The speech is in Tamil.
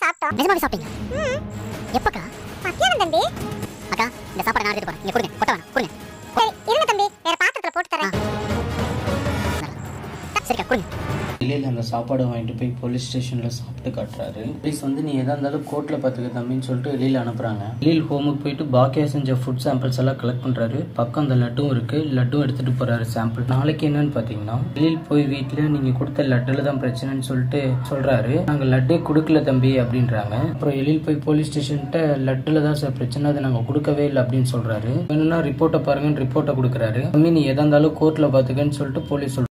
சாப்பிட்டோம் நிஜமாவே சாப்பிட்டீங்க ம் எப்பக்கா மத்தியானம் தம்பி அக்கா இந்த சாப்பாடை நான் எடுத்துட்டு போறேன் நீங்க கொடுங்க கொட்ட வேணாம் கொடுங்க சரி இருங்க தம்பி வேற பாத்திரத்துல போட்டு தரேன் சரிக்கா கொடுங்க வெளியில் அந்த சாப்பாடை வாங்கிட்டு போய் போலீஸ் ஸ்டேஷனில் சாப்பிட்டு காட்டுறாரு போலீஸ் வந்து நீ எதா இருந்தாலும் கோர்ட்டில் பார்த்துக்க தம்பின்னு சொல்லிட்டு வெளியில் அனுப்புகிறாங்க வெளியில் ஹோமுக்கு போயிட்டு பாக்கியா செஞ்ச ஃபுட் சாம்பிள்ஸ் எல்லாம் கலெக்ட் பண்ணுறாரு பக்கம் அந்த லட்டும் இருக்குது லட்டும் எடுத்துகிட்டு போகிறாரு சாம்பிள் நாளைக்கு என்னன்னு பார்த்தீங்கன்னா வெளியில் போய் வீட்டில் நீங்கள் கொடுத்த லட்டில் தான் பிரச்சனைன்னு சொல்லிட்டு சொல்கிறாரு நாங்கள் லட்டே கொடுக்கல தம்பி அப்படின்றாங்க அப்புறம் வெளியில் போய் போலீஸ் ஸ்டேஷன்கிட்ட லட்டில் தான் சார் பிரச்சனை அதை நாங்கள் கொடுக்கவே இல்லை அப்படின்னு சொல்கிறாரு வேணும்னா ரிப்போர்ட்டை பாருங்கன்னு ரிப்போர்ட்டை கொடுக்குறாரு தம்பி நீ எதா இருந்தாலும் கோர்ட்டில் பார்த்துக்கன்னு சொல்லிட்டு போலீஸ் சொல்றாரு.